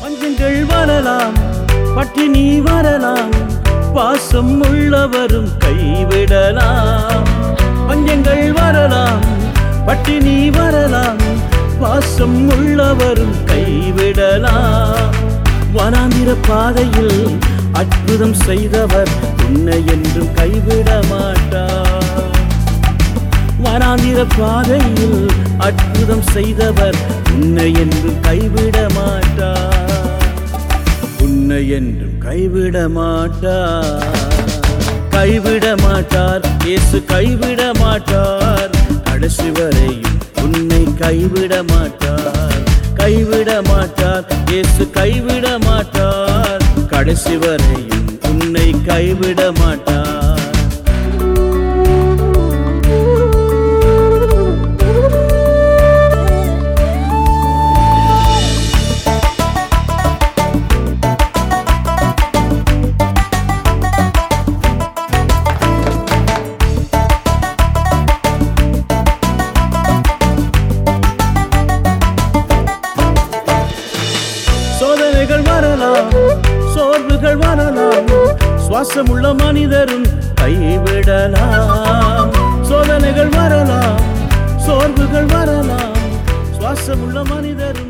பஞ்சங்கள் வரலாம் பட்டினி வரலாம் பாசம் உள்ளவரும் கைவிடலாம் பஞ்சங்கள் வரலாம் பட்டினி வரலாம் பாசம் உள்ளவரும் கைவிடலாம் வனாந்திர பாதையில் அற்புதம் செய்தவர் உன்னை என்றும் கைவிட மாட்டார் வனாந்திர பாதையில் அற்புதம் செய்தவர் உன்னை என்றும் கைவிட மாட்டார் உன்னை என்றும் கைவிட மாட்டார் கைவிட மாட்டார் இயேசு கைவிட மாட்டார் கடைசி வரையும் உன்னை கைவிட மாட்டார் கைவிட மாட்டார் இயேசு கைவிட மாட்டார் கடைசி வரையும் உன்னை கைவிட மாட்டார் சோதனைகள் வரலாம் சோர்வுகள் வரலாம் சுவாசமுள்ள மனிதரும் கைவிடலாம் சோதனைகள் வரலாம் சோர்வுகள் வரலாம் சுவாசமுள்ள மனிதரும்